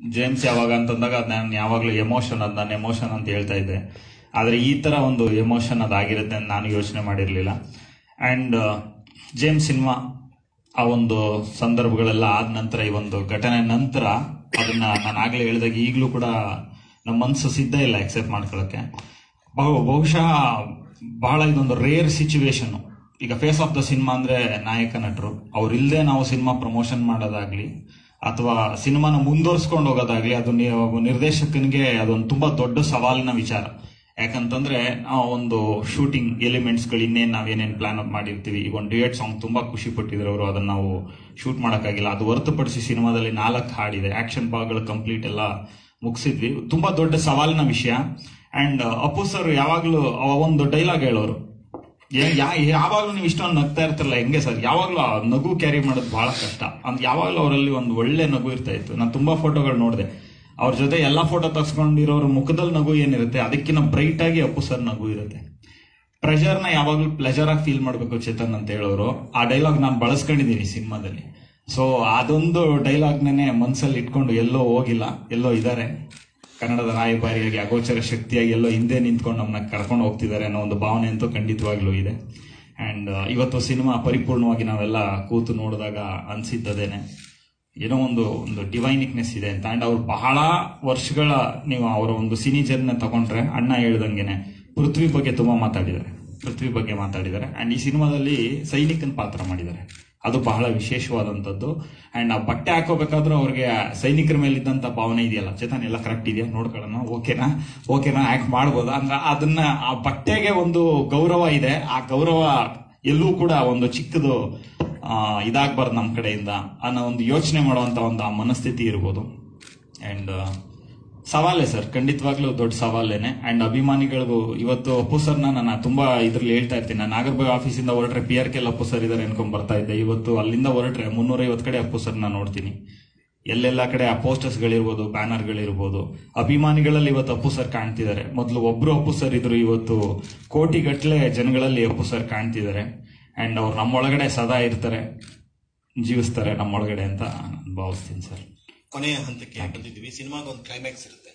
James ಯಾವಾಗ ಅಂತಂದಾಗ ನಾನು ಯಾವಾಗಲೂ ಎಮೋಷನ್ ಅದ್ ನಾನು ಎಮೋಷನ್ ಅಂತ ಹೇಳ್ತಾ ಇದ್ದೆ ಆದ್ರೆ ಈ ತರ ಒಂದು ಎಮೋಷನ್ ಅದಾಗಿರುತ್ತೆ ಅಂತ ನಾನು ಯೋಚನೆ ಮಾಡಿರ್ಲಿಲ್ಲ ಅಂಡ್ ಜೇಮ್ಸ್ ಸಿನಿಮಾ ಆ ಒಂದು ಸಂದರ್ಭಗಳೆಲ್ಲ ಆದ ನಂತರ ಈ ಒಂದು ಘಟನೆ ನಂತರ ಅದನ್ನ ನಾನು ಆಗ್ಲೇ ಹೇಳಿದಾಗ ಈಗಲೂ ಕೂಡ ನಮ್ಮ ಮನಸ್ಸು ಸಿದ್ಧ ಇಲ್ಲ ಅಕ್ಸೆಪ್ಟ್ ಮಾಡ್ಕೊಳ್ಳೋಕೆ ಬಹು- ಬಹುಶಃ ಬಹಳ ಇದೊಂದು ರೇರ್ ಸಿಚುವೇಶನ್ ಈಗ ಫೇಸ್ ಆಫ್ ದ ಸಿನಿಮಾ ಅಂದ್ರೆ ನಾಯಕ ನಟರು ಅವ್ರಿಲ್ದೆ ನಾವು ಸಿನಿಮಾ ಪ್ರಮೋಷನ್ ಮಾಡೋದಾಗ್ಲಿ ಅಥವಾ ಸಿನಿಮಾನ ಮುಂದುವರ್ಸ್ಕೊಂಡು ಹೋಗೋದಾಗ್ಲಿ ಅದು ನಿ- ಒಬ್ಬ ನಿರ್ದೇಶಕನಿಗೆ ಅದೊಂದು ತುಂಬಾ ದೊಡ್ಡ ಸವಾಲಿನ ವಿಚಾರ ಯಾಕಂತಂದ್ರೆ ಆ ಒಂದು ಶೂಟಿಂಗ್ ಎಲಿಮೆಂಟ್ಸ್ ಗಳು ಇನ್ನೇನ್ ನಾವೇನೇನ್ ಪ್ಲಾನ್ ಮಾಡಿರ್ತೀವಿ ಈಗ ಒಂದು ಡಿಯೇಟ್ ಸಾಂಗ್ ತುಂಬಾ ಖುಷಿ ಪಟ್ಟಿದ್ರು ಅವರು ಅದನ್ನ ನಾವು ಶೂಟ್ ಮಾಡಕ್ಕಾಗಿಲ್ಲ ಅದು ಹೊರತುಪಡಿಸಿ ಸಿನಿಮಾದಲ್ಲಿ ನಾಲ್ಕು ಹಾಡಿದೆ ಆಕ್ಷನ್ ಭಾಗಗಳು ಕಂಪ್ಲೀಟ್ ಎಲ್ಲ ಮುಗಿಸಿದ್ವಿ ತುಂಬಾ ದೊಡ್ಡ ಸವಾಲಿನ ವಿಷಯ ಅಂಡ್ ಅಪ್ಪು ಸರ್ ಯಾವಾಗ್ಲೂ ಅವ ಒಂದು ಡೈಲಾಗ್ ಹೇಳೋರು ಏ- ಯಾ- ಯಾವಾಗ್ಲೂ ನೀವು ಇಷ್ಟೊಂದು ನಗ್ತಾ ಇರ್ತಿರಲ್ಲ ಹೆಂಗೆ ಸರ್ ಯಾವಾಗ್ಲೂ ಆ ನಗು ಕ್ಯಾರಿ ಮಾಡೋದು ಬಹಳ ಕಷ್ಟ ಅಂತ ಯಾವಾಗ್ಲೂ ಅವರಲ್ಲಿ ಒಂದು ಒಳ್ಳೆ ನಗು ಇರ್ತಾ ಇತ್ತು ನಾನು ತುಂಬಾ ಫೋಟೋಗಳು ನೋಡಿದೆ ಅವ್ರ ಜೊತೆ ಎಲ್ಲಾ ಫೋಟೋ ತಗ್ಸ್ಕೊಂಡಿರೋರ ಮುಖದಲ್ಲಿ ನಗು ಏನಿರುತ್ತೆ ಅದಕ್ಕಿಂತ ಬ್ರೈಟ್ ಆಗಿ ಅಪ್ಪು ಸರ್ ನಗು ಇರುತ್ತೆ ಪ್ರೆಷರ್ ನ ಯಾವಾಗ್ಲೂ ಪ್ಲೆಜರ್ ಆಗಿ ಫೀಲ್ ಮಾಡ್ಬೇಕು ಚೇತನ್ ಅಂತ ಹೇಳೋರು ಆ ಡೈಲಾಗ್ ನಾನು ಬಳಸ್ಕೊಂಡಿದ್ದೀನಿ ಸಿನಿಮಾದಲ್ಲಿ ಸೊ ಅದೊಂದು ಡೈಲಾಗ್ನೇ ಮನ್ಸಲ್ಲಿ ಇಟ್ಕೊಂಡು ಎಲ್ಲೋ ಹೋಗಿಲ್ಲ ಎಲ್ಲೋ ಇದ್ದಾರೆ ಕನ್ನಡದ ರಾಯಭಾರಿಯಾಗಿ ಅಗೋಚರ ಶಕ್ತಿಯಾಗಿ ಎಲ್ಲೋ ಹಿಂದೆ ನಿಂತ್ಕೊಂಡು ನಮ್ಮನ್ನ ಕರ್ಕೊಂಡು ಹೋಗ್ತಿದ್ದಾರೆ ಅನ್ನೋ ಒಂದು ಭಾವನೆ ಅಂತೂ ಖಂಡಿತವಾಗ್ಲೂ ಇದೆ ಅಂಡ್ ಇವತ್ತು ಸಿನಿಮಾ ಪರಿಪೂರ್ಣವಾಗಿ ನಾವೆಲ್ಲ ಕೂತು ನೋಡಿದಾಗ ಅನ್ಸಿದ್ದದೇನೆ ಏನೋ ಒಂದು ಒಂದು ಡಿವೈನಿಕ್ನೆಸ್ ಇದೆ ಅಂತ ಅಂಡ್ ಅವ್ರು ಬಹಳ ವರ್ಷಗಳ ನೀವು ಅವರ ಒಂದು ಸಿನಿ ಜರ್ನ ತಗೊಂಡ್ರೆ ಅಣ್ಣ ಹೇಳ್ದಂಗೆನೆ ಪೃಥ್ವಿ ಬಗ್ಗೆ ತುಂಬಾ ಮಾತಾಡಿದ್ದಾರೆ ಪೃಥ್ವಿ ಬಗ್ಗೆ ಮಾತಾಡಿದ್ದಾರೆ ಅಂಡ್ ಈ ಸಿನಿಮಾದಲ್ಲಿ ಸೈನಿಕನ ಪಾತ್ರ ಮಾಡಿದ್ದಾರೆ ಅದು ಬಹಳ ವಿಶೇಷವಾದಂಥದ್ದು ಅಂಡ್ ಆ ಬಟ್ಟೆ ಹಾಕೋಬೇಕಾದ್ರೂ ಅವ್ರಿಗೆ ಸೈನಿಕರ ಮೇಲೆ ಇದ್ದಂತ ಭಾವನೆ ಇದೆಯಲ್ಲ ಚೇತನ್ ಎಲ್ಲ ಕರೆಕ್ಟ್ ಇದೆಯಾ ನೋಡ್ಕೊಳ್ಳೋಣ ಓಕೆನಾ ಓಕೆನಾ ಆಕ್ಟ್ ಮಾಡ್ಬೋದಾ ಅಂದ್ರೆ ಅದನ್ನ ಆ ಬಟ್ಟೆಗೆ ಒಂದು ಗೌರವ ಇದೆ ಆ ಗೌರವ ಎಲ್ಲೂ ಕೂಡ ಒಂದು ಚಿಕ್ಕದು ಆ, ಇದಾಗ್ಬಾರ್ದು ನಮ್ಮ ಕಡೆಯಿಂದ ಅನ್ನೋ ಒಂದು ಯೋಚನೆ ಮಾಡುವಂತ ಒಂದು ಆ ಮನಸ್ಥಿತಿ ಇರ್ಬೋದು ಅಂಡ್ ಸವಾಲೇ ಸರ್ ಖಂಡಿತವಾಗ್ಲೂ ದೊಡ್ಡ ಸವಾಲೇನೆ ಅಂಡ್ ಅಭಿಮಾನಿಗಳಿಗೂ ಇವತ್ತು ಅಪ್ಪು ಸರ್ನ ನಾನು ತುಂಬಾ ಇದ್ರಲ್ಲಿ ಹೇಳ್ತಾ ಇರ್ತೀನಿ ನಾನು ನಾಗರಬಾವಿ ಆಫೀಸಿಂದ ಹೊರಟ್ರೆ ಪಿ ಆರ್ ಕೆಲ್ ಅಪ್ಪು ಸರ್ ಇದಾರೆ ಅನ್ಕೊಂಡ್ ಬರ್ತಾ ಇದ್ದೆ ಇವತ್ತು ಅಲ್ಲಿಂದ ಹೊರಟ್ರೆ ಮುನ್ನೂರೈವತ್ತು ಕಡೆ ಅಪ್ಪು ಸರ್ನ ನೋಡ್ತೀನಿ ಎಲ್ಲೆಲ್ಲ ಕಡೆ ಆ ಪೋಸ್ಟರ್ಸ್ ಗಳಿರ್ಬೋದು ಬ್ಯಾನರ್ ಗಳಿರ್ಬೋದು ಅಭಿಮಾನಿಗಳಲ್ಲಿ ಇವತ್ತು ಅಪ್ಪು ಸರ್ ಕಾಣ್ತಿದ್ದಾರೆ ಮೊದಲು ಒಬ್ರು ಅಪ್ಪು ಸರ್ ಇದ್ರು ಇವತ್ತು ಕೋಟಿ ಗಟ್ಟಲೆ ಜನಗಳಲ್ಲಿ ಅಪ್ಪು ಸರ್ ಕಾಣ್ತಿದ್ದಾರೆ ಅಂಡ್ ಅವ್ರು ನಮ್ಮೊಳಗಡೆ ಸದಾ ಇರ್ತಾರೆ ಜೀವಿಸ್ತಾರೆ ನಮ್ಮೊಳಗಡೆ ಅಂತ ನಾನು ಭಾವಿಸ್ತೀನಿ ಸರ್ ಕೊನೆಯ ಹಂತಕ್ಕೆ ಬಂದಿದ್ವಿ ಸಿನಿಮಾಗ ಒಂದು ಕ್ಲೈಮ್ಯಾಕ್ಸ್ ಇರುತ್ತೆ